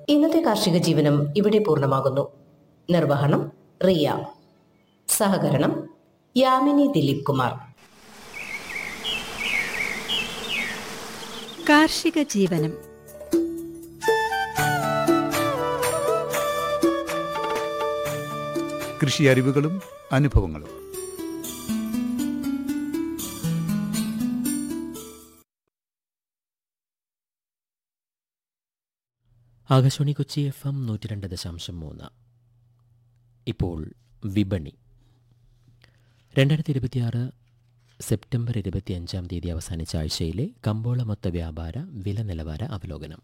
ഇന്നത്തെ കാർഷിക ജീവനം ഇവിടെ പൂർണ്ണമാകുന്നു നിർവഹണം റിയ സഹകരണം യാമിനി ദിലീപ് കുമാർ കാർഷിക ജീവനം കൃഷി അറിവുകളും അനുഭവങ്ങളും ആകാശവാണി കൊച്ചി എഫ് എം നൂറ്റി രണ്ട് ദശാംശം മൂന്ന് ഇപ്പോൾ വിപണി രണ്ടായിരത്തി ഇരുപത്തിയാറ് സെപ്റ്റംബർ ഇരുപത്തിയഞ്ചാം തീയതി അവസാനിച്ച ആഴ്ചയിലെ കമ്പോള മൊത്ത വ്യാപാര വില നിലവാര അവലോകനം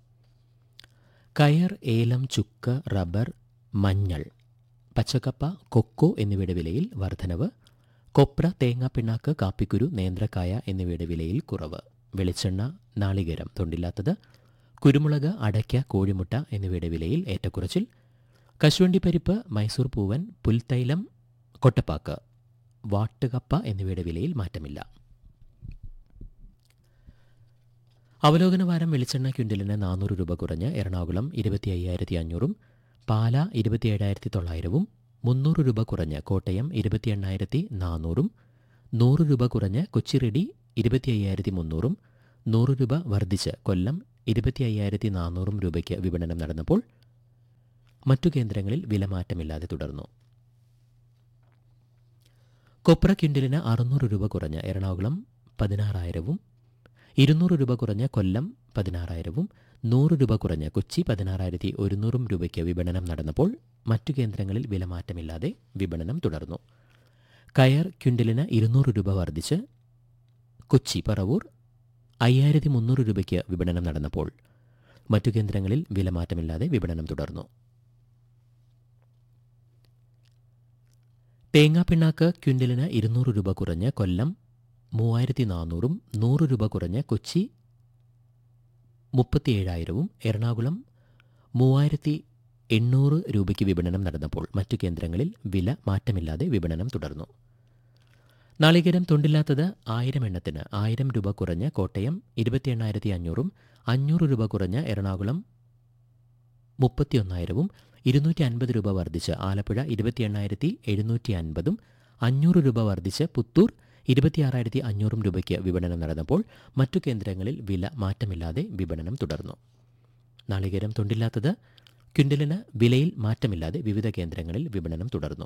കയർ ഏലം ചുക്ക് റബ്ബർ മഞ്ഞൾ പച്ചക്കപ്പ കൊക്കോ എന്നിവയുടെ വിലയിൽ വർധനവ് കൊപ്ര തേങ്ങാപ്പിണ്ണാക്ക് കാപ്പിക്കുരു നേന്ത്രക്കായ എന്നിവയുടെ വിലയിൽ കുറവ് വെളിച്ചെണ്ണ നാളികേരം തൊണ്ടില്ലാത്തത് കുരുമുളക് അടയ്ക്ക കോഴിമുട്ട എന്നിവയുടെ വിലയിൽ ഏറ്റക്കുറച്ചിൽ കശുവണ്ടിപ്പരിപ്പ് മൈസൂർ പൂവൻ പുൽത്തൈലം കൊട്ടപ്പാക്ക് വാട്ടുകപ്പ എന്നിവയുടെ വിലയിൽ മാറ്റമില്ല അവലോകന വാരം വെളിച്ചെണ്ണ ക്വിൻ്റലിന് നാനൂറ് രൂപ കുറഞ്ഞ് എറണാകുളം ഇരുപത്തി അയ്യായിരത്തി അഞ്ഞൂറും പാല ഇരുപത്തി ഏഴായിരത്തി തൊള്ളായിരവും മുന്നൂറ് രൂപ കുറഞ്ഞ് കോട്ടയം ഇരുപത്തി എണ്ണായിരത്തി നാനൂറും നൂറ് രൂപ കുറഞ്ഞ് കൊച്ചിറെഡി ഇരുപത്തി അയ്യായിരത്തി മുന്നൂറും നൂറ് രൂപ വർദ്ധിച്ച് കൊല്ലം ഇരുപത്തി അയ്യായിരത്തി നാനൂറും രൂപയ്ക്ക് വിപണനം നടന്നപ്പോൾ മറ്റു കേന്ദ്രങ്ങളിൽ വിലമാറ്റമില്ലാതെ തുടർന്നു കൊപ്ര ക്വിൻ്റലിന് അറുന്നൂറ് രൂപ കുറഞ്ഞ് എറണാകുളം പതിനാറായിരവും ഇരുന്നൂറ് രൂപ കുറഞ്ഞ് കൊല്ലം പതിനാറായിരവും നൂറ് രൂപ കുറഞ്ഞ് കൊച്ചി പതിനാറായിരത്തി ഒരുന്നൂറും രൂപയ്ക്ക് വിപണനം നടന്നപ്പോൾ മറ്റു കേന്ദ്രങ്ങളിൽ വിലമാറ്റമില്ലാതെ വിപണനം തുടർന്നു കയർ ക്വിൻ്റലിന് ഇരുന്നൂറ് രൂപ വർദ്ധിച്ച് കൊച്ചി പറവൂർ അയ്യായിരത്തി മുന്നൂറ് രൂപയ്ക്ക് വിപണനം നടന്നപ്പോൾ മറ്റു കേന്ദ്രങ്ങളിൽ വിലമാറ്റമില്ലാതെ വിപണനം തുടർന്നു തേങ്ങാപ്പിണ്ണാക്ക് ക്വിൻ്റലിന് ഇരുന്നൂറ് രൂപ കുറഞ്ഞ് കൊല്ലം മൂവായിരത്തി നാനൂറും നൂറ് രൂപ കുറഞ്ഞ് കൊച്ചി മുപ്പത്തിയേഴായിരവും എറണാകുളം മൂവായിരത്തി എണ്ണൂറ് രൂപയ്ക്ക് വിപണനം നടന്നപ്പോൾ മറ്റു കേന്ദ്രങ്ങളിൽ വില മാറ്റമില്ലാതെ വിപണനം തുടർന്നു നാളികേരം തൊണ്ടില്ലാത്തത് ആയിരം എണ്ണത്തിന് ആയിരം രൂപ കുറഞ്ഞ് കോട്ടയം ഇരുപത്തി എണ്ണായിരത്തി അഞ്ഞൂറും അഞ്ഞൂറ് രൂപ കുറഞ്ഞ് എറണാകുളം മുപ്പത്തിയൊന്നായിരവും ഇരുന്നൂറ്റി അൻപത് രൂപ വർദ്ധിച്ച് ആലപ്പുഴ ഇരുപത്തി എണ്ണായിരത്തി എഴുന്നൂറ്റി അൻപതും അഞ്ഞൂറ് രൂപ വർദ്ധിച്ച് പുത്തൂർ ഇരുപത്തിയാറായിരത്തി അഞ്ഞൂറും രൂപയ്ക്ക് വിപണനം നടന്നപ്പോൾ മറ്റു കേന്ദ്രങ്ങളിൽ വില മാറ്റമില്ലാതെ വിപണനം തുടർന്നു നാളികേരം തൊണ്ടില്ലാത്തത് ക്വിൻ്റലിന് വിലയിൽ മാറ്റമില്ലാതെ വിവിധ കേന്ദ്രങ്ങളിൽ വിപണനം തുടർന്നു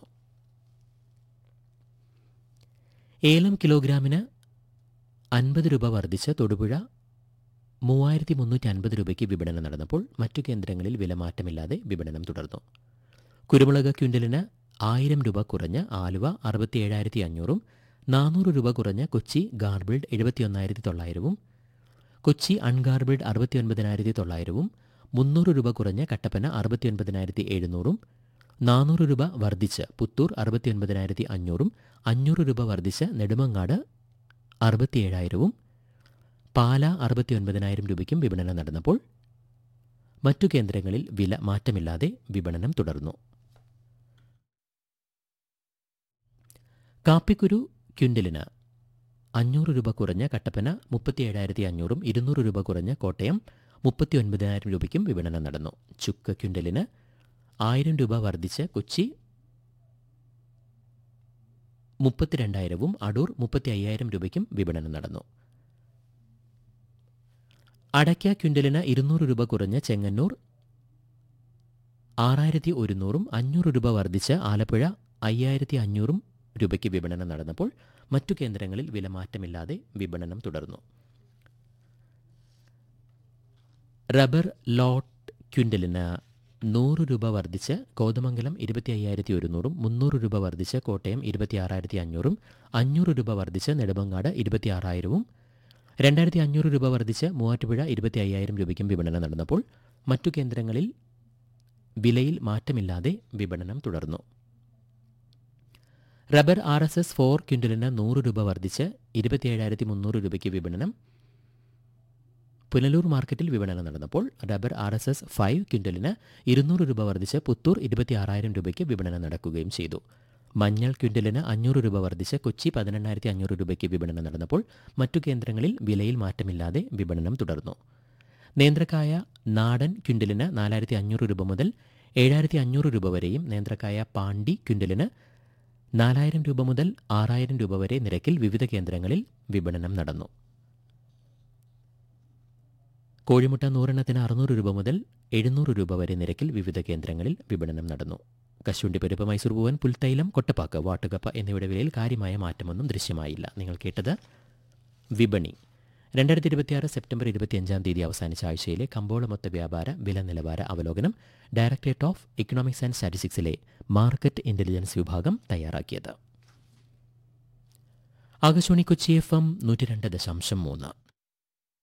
ഏലം കിലോഗ്രാമിന് അൻപത് രൂപ വർദ്ധിച്ച് തൊടുപുഴ മൂവായിരത്തി മുന്നൂറ്റി അൻപത് രൂപയ്ക്ക് വിപണനം നടന്നപ്പോൾ മറ്റു കേന്ദ്രങ്ങളിൽ വില മാറ്റമില്ലാതെ വിപണനം തുടർന്നു കുരുമുളക് ക്വിൻ്റലിന് ആയിരം രൂപ കുറഞ്ഞ് ആലുവ അറുപത്തിയേഴായിരത്തി അഞ്ഞൂറും നാനൂറ് രൂപ കുറഞ്ഞ് കൊച്ചി ഗാർബിൾഡ് എഴുപത്തിയൊന്നായിരത്തി തൊള്ളായിരവും കൊച്ചി അൺഗാർബിൾഡ് അറുപത്തിയൊൻപതിനായിരത്തി തൊള്ളായിരവും മുന്നൂറ് രൂപ കുറഞ്ഞ് കട്ടപ്പന അറുപത്തിയൊൻപതിനായിരത്തി എഴുന്നൂറും നാനൂറ് രൂപ വർദ്ധിച്ച് പുത്തൂർ അറുപത്തിയൊൻപതിനായിരത്തി അഞ്ഞൂറും അഞ്ഞൂറ് രൂപ വർദ്ധിച്ച് നെടുമങ്ങാട് അറുപത്തിയേഴായിരവും പാല അറുപത്തിയൊൻപതിനായിരം രൂപയ്ക്കും വിപണനം നടന്നപ്പോൾ മറ്റു കേന്ദ്രങ്ങളിൽ വില മാറ്റമില്ലാതെ വിപണനം തുടർന്നു കാപ്പിക്കുരു ക്വിൻ്റലിന് അഞ്ഞൂറ് രൂപ കുറഞ്ഞ് കട്ടപ്പന മുപ്പത്തിയേഴായിരത്തി അഞ്ഞൂറും ഇരുന്നൂറ് രൂപ കുറഞ്ഞ് കോട്ടയം മുപ്പത്തി ഒൻപതിനായിരം രൂപയ്ക്കും വിപണനം നടന്നു ചുക്ക് ക്വിൻ്റലിന് ആയിരം രൂപ വർദ്ധിച്ച് കൊച്ചി മുപ്പത്തിരണ്ടായിരവും അടൂർ മുപ്പത്തി അയ്യായിരം രൂപയ്ക്കും വിപണനം നടന്നു അടയ്ക്ക ക്വിൻ്റലിന് ഇരുന്നൂറ് രൂപ കുറഞ്ഞ് ചെങ്ങന്നൂർ ആറായിരത്തി ഒരുന്നൂറും അഞ്ഞൂറ് രൂപ വർദ്ധിച്ച് ആലപ്പുഴ അയ്യായിരത്തി അഞ്ഞൂറും രൂപയ്ക്ക് വിപണനം നടന്നപ്പോൾ മറ്റു കേന്ദ്രങ്ങളിൽ വിലമാറ്റമില്ലാതെ വിപണനം തുടർന്നു റബ്ബർ ലോട്ട് ക്വിൻ്റലിന് നൂറ് രൂപ വർദ്ധിച്ച് കോതമംഗലം ഇരുപത്തി അയ്യായിരത്തി ഒരുന്നൂറും മുന്നൂറ് രൂപ വർദ്ധിച്ച് കോട്ടയം ഇരുപത്തി ആറായിരത്തി അഞ്ഞൂറും അഞ്ഞൂറ് രൂപ വർദ്ധിച്ച് നെടുമങ്ങാട് ഇരുപത്തി ആറായിരവും രണ്ടായിരത്തി അഞ്ഞൂറ് രൂപ വർദ്ധിച്ച് മൂവാറ്റുപുഴ ഇരുപത്തി അയ്യായിരം രൂപയ്ക്കും വിപണനം നടന്നപ്പോൾ മറ്റു കേന്ദ്രങ്ങളിൽ വിലയിൽ മാറ്റമില്ലാതെ വിപണനം തുടർന്നു rubber R S S four ക്വിൻ്റലിന് നൂറ് രൂപ വർദ്ധിച്ച് ഇരുപത്തിയേഴായിരത്തി മുന്നൂറ് രൂപയ്ക്ക് വിപണനം പുനലൂർ മാർക്കറ്റിൽ വിപണനം നടന്നപ്പോൾ rubber R S S five ക്വിൻ്റലിന് ഇരുന്നൂറ് രൂപ വർദ്ധിച്ച് പുത്തൂർ ഇരുപത്തി ആറായിരം രൂപയ്ക്ക് വിപണനം നടക്കുകയും ചെയ്തു മഞ്ഞൾ ക്വിൻ്റലിന് അഞ്ഞൂറ് രൂപ വർദ്ധിച്ച് കൊച്ചി പതിനെണ്ണായിരത്തി അഞ്ഞൂറ് രൂപയ്ക്ക് വിപണനം നടന്നപ്പോൾ മറ്റു കേന്ദ്രങ്ങളിൽ വിലയിൽ മാറ്റമില്ലാതെ വിപണനം തുടർന്നു നേന്ത്രക്കായ നാടൻ ക്വിൻ്റലിന് നാലായിരത്തി അഞ്ഞൂറ് രൂപ മുതൽ ഏഴായിരത്തി അഞ്ഞൂറ് രൂപ വരെയും നേന്ത്രക്കായ പാണ്ടി ക്വിൻ്റലിന് നാലായിരം രൂപ മുതൽ ആറായിരം രൂപ വരെ നിരക്കിൽ വിവിധ കേന്ദ്രങ്ങളിൽ വിപണനം നടന്നു കോഴിമുട്ട നൂറെണ്ണത്തിന് അറുന്നൂറ് രൂപ മുതൽ എഴുന്നൂറ് രൂപ വരെ നിരക്കിൽ വിവിധ കേന്ദ്രങ്ങളിൽ വിപണനം നടന്നു കശുവണ്ടി പരിപ്പ് മൈസൂർ പൂവൻ പുൽത്തൈലം കൊട്ടപ്പാക്ക് വാട്ടുകപ്പ എന്നിവയുടെ വിലയിൽ കാര്യമായ മാറ്റമൊന്നും ദൃശ്യമായില്ല നിങ്ങൾ കേട്ടത് വിപണി രണ്ടായിരത്തി ഇരുപത്തിയാറ് സെപ്റ്റംബർ ഇരുപത്തിയഞ്ചാം തീയതി അവസാനിച്ച ആഴ്ചയിലെ കമ്പോള മൊത്ത വ്യാപാര വില നിലവാര അവലോകനം ഡയറക്ടറേറ്റ് ഓഫ് ഇക്കണോമിക്സ് ആൻഡ് സ്റ്റാറ്റിസ്റ്റിക്സിലെ മാർക്കറ്റ് ഇന്റലിജൻസ് വിഭാഗം തയ്യാറാക്കിയത് ആകാശവാണി കൊച്ചി എഫ് എം നൂറ്റി രണ്ട് ദശാംശം മൂന്ന്